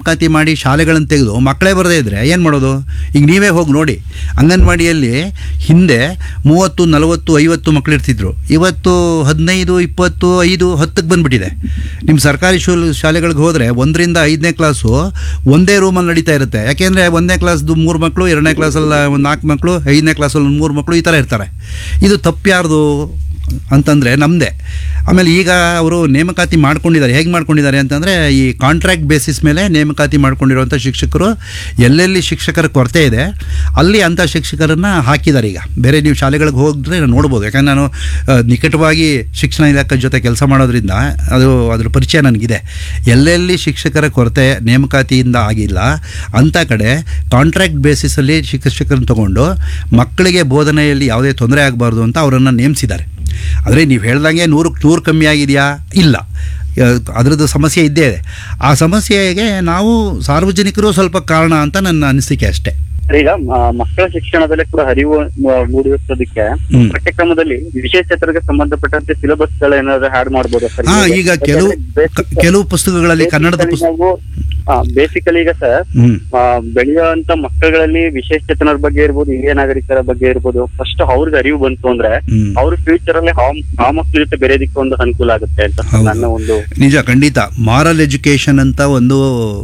ನೇಮಕಾತಿ ಮಾಡಿ ಶಾಲೆಗಳನ್ನು ತೆಗೆದು ಮಕ್ಕಳೇ ಬರದೇ ಇದ್ದರೆ ಏನು ಮಾಡೋದು ಈಗ ನೀವೇ ಹೋಗಿ ನೋಡಿ ಅಂಗನವಾಡಿಯಲ್ಲಿ ಹಿಂದೆ ಮೂವತ್ತು ನಲವತ್ತು ಐವತ್ತು ಮಕ್ಕಳು ಇರ್ತಿದ್ರು ಇವತ್ತು ಹದಿನೈದು ಇಪ್ಪತ್ತು ಐದು ಹತ್ತಕ್ಕೆ ಬಂದುಬಿಟ್ಟಿದೆ ನಿಮ್ಮ ಸರ್ಕಾರಿ ಶೂ ಶಾಲೆಗಳಿಗೆ ಹೋದರೆ ಒಂದರಿಂದ ಐದನೇ ಕ್ಲಾಸು ಒಂದೇ ರೂಮಲ್ಲಿ ನಡೀತಾ ಇರುತ್ತೆ ಯಾಕೆಂದರೆ ಒಂದನೇ ಕ್ಲಾಸ್ದು ಮೂರು ಮಕ್ಕಳು ಎರಡನೇ ಕ್ಲಾಸಲ್ಲಿ ಒಂದು ನಾಲ್ಕು ಮಕ್ಕಳು ಐದನೇ ಕ್ಲಾಸಲ್ಲಿ ಒಂದು ಮೂರು ಮಕ್ಕಳು ಈ ಥರ ಇರ್ತಾರೆ ಇದು ತಪ್ಪು ಯಾರ್ದು ಅಂತಂದರೆ ನಮ್ಮದೇ ಆಮೇಲೆ ಈಗ ಅವರು ನೇಮಕಾತಿ ಮಾಡ್ಕೊಂಡಿದ್ದಾರೆ ಹೇಗೆ ಮಾಡ್ಕೊಂಡಿದ್ದಾರೆ ಅಂತಂದರೆ ಈ ಕಾಂಟ್ರಾಕ್ಟ್ ಬೇಸಿಸ್ ಮೇಲೆ ನೇಮಕಾತಿ ಮಾಡ್ಕೊಂಡಿರುವಂಥ ಶಿಕ್ಷಕರು ಎಲ್ಲೆಲ್ಲಿ ಶಿಕ್ಷಕರ ಕೊರತೆ ಇದೆ ಅಲ್ಲಿ ಅಂಥ ಶಿಕ್ಷಕರನ್ನು ಹಾಕಿದ್ದಾರೆ ಈಗ ಬೇರೆ ನೀವು ಶಾಲೆಗಳಿಗೆ ಹೋಗಿದ್ರೆ ನೋಡ್ಬೋದು ಯಾಕಂದ್ರೆ ನಾನು ಆ, ನಿಕಟವಾಗಿ ಶಿಕ್ಷಣ ಇಲಾಖೆ ಜೊತೆ ಕೆಲಸ ಮಾಡೋದ್ರಿಂದ ಅದು ಅದ್ರ ಪರಿಚಯ ನನಗಿದೆ ಎಲ್ಲೆಲ್ಲಿ ಶಿಕ್ಷಕರ ಕೊರತೆ ನೇಮಕಾತಿಯಿಂದ ಆಗಿಲ್ಲ ಅಂಥ ಕಡೆ ಕಾಂಟ್ರಾಕ್ಟ್ ಬೇಸಿಸಲ್ಲಿ ಶಿಕ್ಷಕರನ್ನು ತಗೊಂಡು ಮಕ್ಕಳಿಗೆ ಬೋಧನೆಯಲ್ಲಿ ಯಾವುದೇ ತೊಂದರೆ ಆಗಬಾರ್ದು ಅಂತ ಅವರನ್ನು ನೇಮಿಸಿದ್ದಾರೆ ಆದರೆ ನೀವು ಹೇಳ್ದಂಗೆ ನೂರಕ್ಕೆ ನೂರು ಕಮ್ಮಿ ಆಗಿದೆಯಾ ಇಲ್ಲ ಅದರದ್ದು ಸಮಸ್ಯೆ ಇದ್ದೇ ಇದೆ ಆ ಸಮಸ್ಯೆಗೆ ನಾವು ಸಾರ್ವಜನಿಕರು ಸ್ವಲ್ಪ ಕಾರಣ ಅಂತ ನನ್ನ ಅನಿಸಿಕೆ ಅಷ್ಟೇ ಈಗ ಮ- ಮಕ್ಕಳ ಶಿಕ್ಷಣದಲ್ಲಿ ಕೂಡ ಅರಿವು ಮ- ಮೂಡಿಸೋದಕ್ಕೆ ಹ್ಮ್. ಪಠ್ಯಕ್ರಮದಲ್ಲಿ ವಿಶೇಷತರಿಗೆ ಸಂಬಂಧಪಟ್ಟಂತೆ ಸಿಲೆಬಸ್ ಗಳು ಏನಾದ್ರು ಆಡ್ ಮಾಡ್ಬೋದು ಸರ್ ಹಾ ಈಗ ಕೆಲವು ಕ- ಕೆಲವು ಪುಸ್ತಕಗಳಲ್ಲಿ ಕನ್ನಡದ ಪುಸ್ತಕ ಬೇಸಿಕಲಿ ಈಗ ಸರ್ ಹ್ಮ್ ಆ, ಬೆಳೆಯುವಂತ ಮಕ್ಕಳುಗಳಲ್ಲಿ ವಿಶೇಷಚೇತನರ ಬಗ್ಗೆ ಇರ್ಬೋದು ಹಿರಿಯ ನಾಗರಿಕರ ಬಗ್ಗೆ ಇರ್ಬೋದು ಫಸ್ಟ್ ಅವ್ರಿಗೆ ಅರಿವು ಬಂತು ಅಂದ್ರೆ ಹ್ಮ್. ಅವ್ರ ಫ್ಯೂಚರ್ ಅಲ್ಲಿ ಆ ಆ ಮಕ್ಳ ಜೊತೆ ಬೆರೆಯೋದಿಕ್ಕೆ ಒಂದು ಅನುಕೂಲ ಆಗುತ್ತೆ ಅಂತ ಹೌದು. ನನ್ನ ಒಂದು ನಿಜ ಖಂಡಿತ ಮಾರಲ್ ಎಜುಕೇಷನ್ ಅಂತ ಒಂದು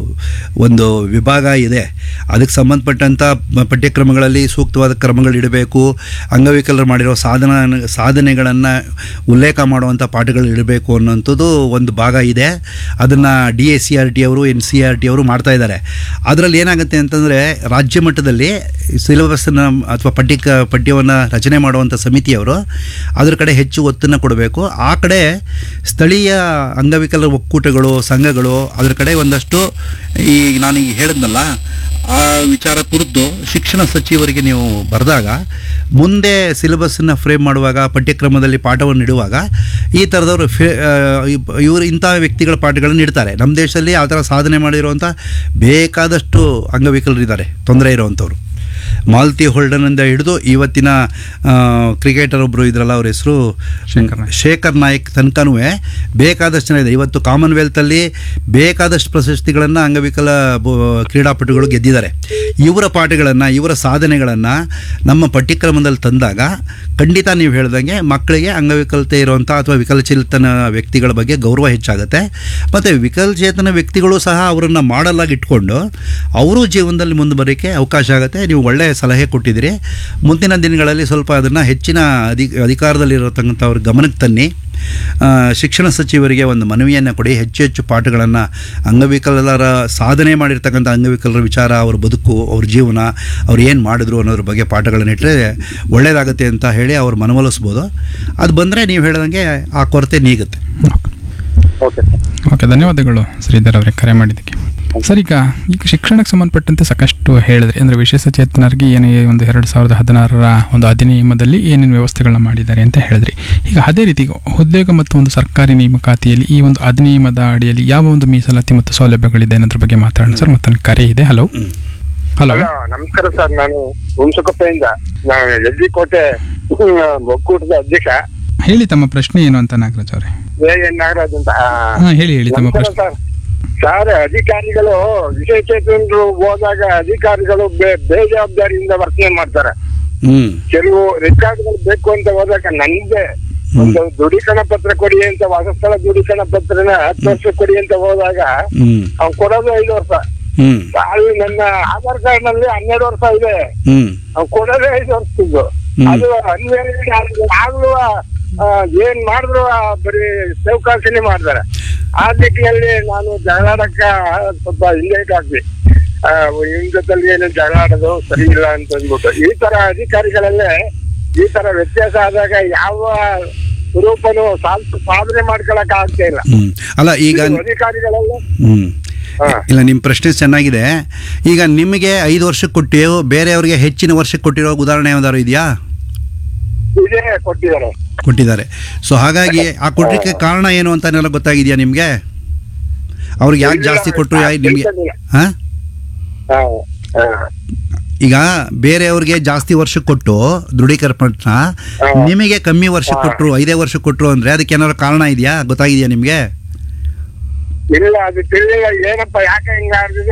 ಒಂದು ವಿಭಾಗ ಇದೆ ಅದಕ್ಕೆ ಸಂಬಂಧಪಟ್ಟಂಥ ಮ- ಪಠ್ಯಕ್ರಮಗಳಲ್ಲಿ ಸೂಕ್ತವಾದ ಕ್ರಮಗಳು ಇಡಬೇಕು ಅಂಗವಿಕಲರು ಮಾಡಿರೋ ಸಾಧನ ಸಾಧನೆಗಳನ್ನು ಉಲ್ಲೇಖ ಮಾಡುವಂಥ ಪಾಠಗಳು ಇಡಬೇಕು ಅನ್ನೋಂಥದ್ದು ಒಂದು ಭಾಗ ಇದೆ ಅದನ್ನು D S C R T ಅವರು ಎನ್ ಸಿ ಆರ್ ಟಿ ಅವರು ಮಾಡ್ತಾ ಇದ್ದಾರೆ ಅದರಲ್ಲಿ ಏನಾಗುತ್ತೆ ಅಂತಂದರೆ ರಾಜ್ಯ ಮಟ್ಟದಲ್ಲಿ ಸಿಲೆಬಸ್ನ ಅಥವಾ ಪಠ್ಯಕ ಪಠ್ಯವನ್ನು ರಚನೆ ಮಾಡುವಂಥ ಸಮಿತಿಯವರು ಅದ್ರ ಕಡೆ ಹೆಚ್ಚು ಒತ್ತನ್ನು ಕೊಡಬೇಕು ಆ ಕಡೆ ಸ್ಥಳೀಯ ಅಂಗವಿಕಲರ ಒಕ್ಕೂಟಗಳು ಸಂಘಗಳು ಅದ್ರ ಕಡೆ ಒಂದಷ್ಟು ಈ ನಾನು ಈಗ ಹೇಳಿದ್ನಲ್ಲ ಆ ವಿಚಾರ ಕುರಿತು ಶಿಕ್ಷಣ ಸಚಿವರಿಗೆ ನೀವು ಬರೆದಾಗ ಮುಂದೆ ಸಿಲೆಬಸ್ಸನ್ನು ಫ್ರೇಮ್ ಮಾಡುವಾಗ ಪಠ್ಯಕ್ರಮದಲ್ಲಿ ಪಾಠವನ್ನು ಇಡುವಾಗ ಈ ಥರದವರು ಫೇ ಇವರು ಇಂಥ ವ್ಯಕ್ತಿಗಳ ಪಾಠಗಳನ್ನು ಇಡ್ತಾರೆ ನಮ್ಮ ದೇಶದಲ್ಲಿ ಆ ಥರ ಸಾಧನೆ ಮಾಡಿರುವಂಥ ಬೇಕಾದಷ್ಟು ಅಂಗವಿಕಲರಿದ್ದಾರೆ ತೊಂದರೆ ಇರುವಂಥವ್ರು ಮಾಲ್ತಿ ಹೋಲ್ಡನ್ನಿಂದ ಹಿಡಿದು ಇವತ್ತಿನ ಕ್ರಿಕೆಟರ್ ಒಬ್ಬರು ಇದ್ರಲ್ಲ ಅವ್ರ ಹೆಸರು ಶೇಖರ್ ನಾಯ್ಕ್. ಶೇಖರ್ ನಾಯ್ಕ್ ತನಕನೂ ಬೇಕಾದಷ್ಟು ಜನ ಇದೆ ಇವತ್ತು ಕಾಮನ್ವೆಲ್ತಲ್ಲಿ ಬೇಕಾದಷ್ಟು ಪ್ರಶಸ್ತಿಗಳನ್ನು ಅಂಗವಿಕಲ ಬ- ಕ್ರೀಡಾಪಟುಗಳು ಗೆದ್ದಿದ್ದಾರೆ ಇವರ ಪಾಠಗಳನ್ನು ಇವರ ಸಾಧನೆಗಳನ್ನು ನಮ್ಮ ಪಠ್ಯಕ್ರಮದಲ್ಲಿ ತಂದಾಗ ಖಂಡಿತ ನೀವು ಹೇಳ್ದಂಗೆ ಮಕ್ಕಳಿಗೆ ಅಂಗವಿಕಲತೆ ಇರುವಂಥ ಅಥವಾ ವಿಕಲಚೇತನ ವ್ಯಕ್ತಿಗಳ ಬಗ್ಗೆ ಗೌರವ ಹೆಚ್ಚಾಗುತ್ತೆ ಮತ್ತು ವಿಕಲಚೇತನ ವ್ಯಕ್ತಿಗಳು ಸಹ ಅವರನ್ನು ಮಾಡಲಾಗಿ ಇಟ್ಕೊಂಡು ಅವರು ಜೀವನದಲ್ಲಿ ಮುಂದೆ ಬರೋಕ್ಕೆ ಅವಕಾಶ ಆಗುತ್ತೆ ನೀವು ಒಳ್ಳೆಯ ಸಲಹೆ ಕೊಟ್ಟಿದ್ದೀರಿ ಮುಂದಿನ ದಿನಗಳಲ್ಲಿ ಸ್ವಲ್ಪ ಅದನ್ನು ಹೆಚ್ಚಿನ ಅಧಿ ಅಧಿಕಾರದಲ್ಲಿರತಕ್ಕಂಥವ್ರ ಗಮನಕ್ಕೆ ತನ್ನಿ ಆ, ಶಿಕ್ಷಣ ಸಚಿವರಿಗೆ ಒಂದು ಮನವಿಯನ್ನು ಕೊಡಿ ಹೆಚ್ಚು ಹೆಚ್ಚು ಪಾಠಗಳನ್ನು ಅಂಗವಿಕಲರ ಸಾಧನೆ ಮಾಡಿರ್ತಕ್ಕಂಥ ಅಂಗವಿಕಲರ ವಿಚಾರ ಅವ್ರ ಬದುಕು ಅವ್ರ ಜೀವನ ಅವ್ರು ಏನು ಮಾಡಿದ್ರು ಅನ್ನೋದ್ರ ಬಗ್ಗೆ ಪಾಠಗಳನ್ನು ಇಟ್ಟರೆ ಒಳ್ಳೆಯದಾಗುತ್ತೆ ಅಂತ ಹೇಳಿ ಅವ್ರು ಮನವೊಲಿಸ್ಬೋದು ಅದು ಬಂದರೆ ನೀವು ಹೇಳ್ದಂಗೆ ಆ ಕೊರತೆ ನೀಗುತ್ತೆ ಓಕೆ ಸರ್ ಓಕೆ ಧನ್ಯವಾದಗಳು ಶ್ರೀಧರ್ ಅವರೇ ಕರೆ ಮಾಡಿದ್ದಕ್ಕೆ ಸರ್ ಈಗ ಈಗ ಶಿಕ್ಷಣಕ್ಕೆ ಸಂಬಂಧಪಟ್ಟಂತೆ ಸಾಕಷ್ಟು ಹೇಳಿದ್ರಿ ಅಂದರೆ ವಿಶೇಷ ಚೇತನರಿಗೆ ಏನೇ ಒಂದು ಎರಡು ಸಾವಿರದ ಹದಿನಾರರ ಒಂದು ಅಧಿನಿಯಮದಲ್ಲಿ ಏನೇನು ವ್ಯವಸ್ಥೆಗಳನ್ನ ಮಾಡಿದ್ದಾರೆ ಅಂತ ಹೇಳಿದ್ರಿ ಈಗ ಅದೇ ರೀತಿ ಉದ್ಯೋಗ ಮತ್ತು ಒಂದು ಸರ್ಕಾರಿ ನೇಮಕಾತಿಯಲ್ಲಿ ಈ ಒಂದು ಅಧಿನಿಯಮದ ಅಡಿಯಲ್ಲಿ ಯಾವ ಒಂದು ಮೀಸಲಾತಿ ಮತ್ತು ಸೌಲಭ್ಯಗಳಿದೆ ಅನ್ನೋದ್ರ ಬಗ್ಗೆ ಮಾತಾಡೋಣ ಸರ್ ಮತ್ತೆ ಕರೆ ಇದೆ ಹಲೋ ಹಲೋ ಹಲೋ ನಮಸ್ಕಾರ ಸರ್ ನಾನು ಹುಣಸಕೊಪ್ಪೆಯಿಂದ ನಾನು ಎಸ್ ಡಿ ಕೋಟೆ ಹ್ಮ್, ಒಕ್ಕೂಟದ ಅಧ್ಯಕ್ಷ ಹೇಳಿ ತಮ್ಮ ಪ್ರಶ್ನೆ ಏನು ಅಂತ ನಾಗರಾಜ್ ಅವರೇ ಎ ಎನ್ ನಾಗರಾಜ್ ಅಂತ ಆ, ಹಾಂ ಹೇಳಿ ಹೇಳಿ ತಮ್ಮ ನಮಸ್ಕಾರ ಪ್ರಶ್ನೆ ಸರ್ ಸರ್ ಅಧಿಕಾರಿಗಳು ವಿಶೇಷಚೇತನರು ಹೋದಾಗ ಅಧಿಕಾರಿಗಳು ಬೇ- ಬೇಜವಾಬ್ದಾರಿಯಿಂದ ವರ್ತನೆ ಮಾಡ್ತಾರೆ ಹ್ಞೂ ಕೆಲವು ರೆಕಾರ್ಡ್ಗಳು ಬೇಕು ಅಂತ ಹೋದಾಗ ನಂದೇ ಒಂದು ದೃಢೀಕರಣ ಪತ್ರ ಕೊಡಿ ಅಂತ ವಾಸಸ್ಥಳ ದೃಢೀಕರಣ ಪತ್ರನ ಹತ್ತು ವರ್ಷ ಕೊಡಿ ಅಂತ ಹೋದಾಗ ಹ್ಞೂ ಅವ್ನು ಕೊಡೋದು ಐದು ವರ್ಷ ಹ್ಞೂ ಅಲ್ಲಿ ನನ್ನ ಆಧಾರ್ ಕಾರ್ಡ್ ನಲ್ಲಿ ಹನ್ನೆರಡು ವರ್ಷ ಇದೆ ಹ್ಞೂ ಅವ್ನು ಕೊಡೋದೇ ಐದು ವರ್ಷದ್ದು ಹ್ಮ್. ಅದು ಅನ್ವೇಷಣೆ ಆಗ್ಲೂ ಆ, ಏನ್ ಮಾಡಿದ್ರು ಆ, ಬರೀ ಚೌಕಾಸಿನೇ ಮಾಡ್ತಾರೆ ಆ ದಿಕ್ಕಿನಲ್ಲಿ ನಾನು ಜಗಳಾಡಕ್ಕ ಸ್ವಲ್ಪ ಹಿಂದೇಟ್ ಹಾಕ್ವಿ ಇವ್ನ ಜೊತೆಲಿ ಏನು ಜಗಳಾಡೋದು ಸರಿ ಇಲ್ಲ ಅಂತ ಅಂದ್ಬಿಟ್ಟು ಈ ತರ ಅಧಿಕಾರಿಗಳಲ್ಲೇ ಈ ತರ ವ್ಯತ್ಯಾಸ ಆದಾಗ ಯಾವ ಸ್ವರೂಪನು ಸಾಲ್- ಸಾಧನೆ ಮಾಡ್ಕೊಳಕ್ ಆಗ್ತಾ ಇಲ್ಲ ಹ್ಞೂ ಅಲ್ಲ ಈಗ ಇದು ಅಧಿಕಾರಿಗಳೆಲ್ಲ ಹ್ಞೂ ಹಾ. ಇಲ್ಲ ನಿಮ್ಮ ಪ್ರಶ್ನೆ ಚೆನ್ನಾಗಿದೆ ಈಗ ನಿಮಗೆ ಐದು ವರ್ಷಕ್ಕೆ ಕೊಟ್ಟಿರೋ ಬೇರೆಯವ್ರಿಗೆ ಹೆಚ್ಚಿನ ವರ್ಷಕ್ಕೆ ಕೊಟ್ಟಿರೋ ಉದಾಹರಣೆ ಯಾವ್ದಾದ್ರು ಇದೆಯಾ ಇದೇ ಕೊಟ್ಟಿದ್ದಾರೆ ಕೊಟ್ಟಿದ್ದಾರೆ ಸೊ ಹಾಗಾಗಿ ಆ ಕೊಡ್ಲಿಕ್ಕೆ ಕಾರಣ ಏನು ಅಂತಾನೆಲ್ಲ ಗೊತ್ತಾಗಿದೆಯಾ ನಿಮಗೆ ಅವ್ರಿಗೆ ಯಾಕೆ ಜಾಸ್ತಿ ಕೊಟ್ಟರು ಯಾ ನಿಮಗೆ ಹಾಂ ಹಾ, ಹಾ. ಈಗ ಬೇರೆಯವ್ರಿಗೆ ಜಾಸ್ತಿ ವರ್ಷ ಕೊಟ್ಟು ದೃಢೀಕರಣ ಪತ್ರ ನಿಮಗೆ ಕಮ್ಮಿ ವರ್ಷ ಕೊಟ್ಟರು ಐದೇ ವರ್ಷ ಕೊಟ್ಟರು ಅಂದರೆ ಅದಕ್ಕೆ ಏನಾದ್ರು ಕಾರಣ ಇದೆಯಾ ಗೊತ್ತಾಗಿದೆಯಾ ನಿಮಗೆ ಇಲ್ಲ ಅದು ತಿಳಿಲಿಲ್ಲ ಏನಪ್ಪ ಯಾಕೆ ಹಿಂಗ